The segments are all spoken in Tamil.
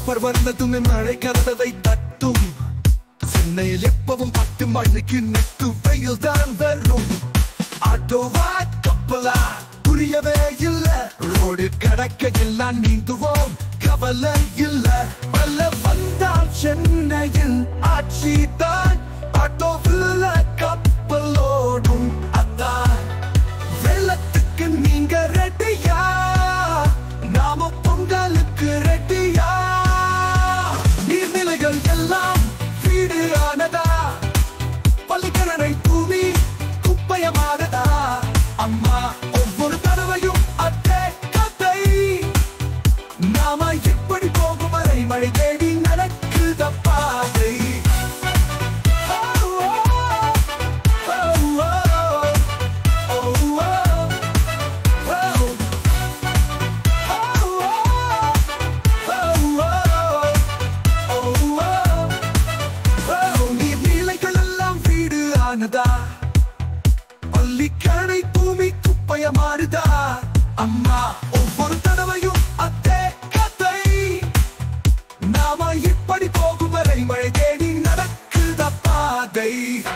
டிசம்பர் வந்ததுமே மழை கதவை தட்டும் சென்னையில் எப்பவும் பத்து மணிக்கு நெட்டு வெயில் தான் வரும் ஆட்டோவா கப்பலா புரியவே இல்ல ரோடு கடக்க எல்லாம் நீந்துவோம் கவலை இல்ல பல வந்தால் சென்னையில் ஆட்சி தான் ஆட்டோவில் கப்பலோடும் அதான் வெள்ளத்துக்கு நீங்க ரெட்டியா நாம பொங்கலுக்கு ரெட்டியா நீர்நிலைகள் எல்லாம் வீடு ஆனதா பள்ளிக்கரணை பூமி குப்பையமானதா அம்மா ஒவ்வொரு தடவையும் அத்தே கதை நாம எப்படி போகும் வரை மழை தேடி நடக்குத பாதை Oh, oh, oh, oh, oh, oh. நீர்நிலைகளெல்லாம் வீடு ஆனதா பள்ளிக்கணை பூமி குப்பைய மாறுதா அம்மா ஒவ்வொரு தடவையும் அத்தே கதை நாம இப்படி போகும் வரை மழை தேடி நடக்குத பாதை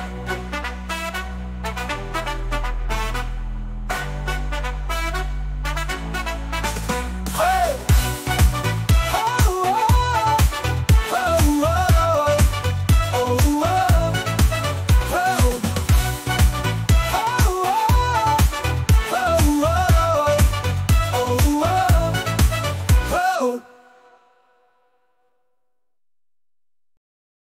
Hey!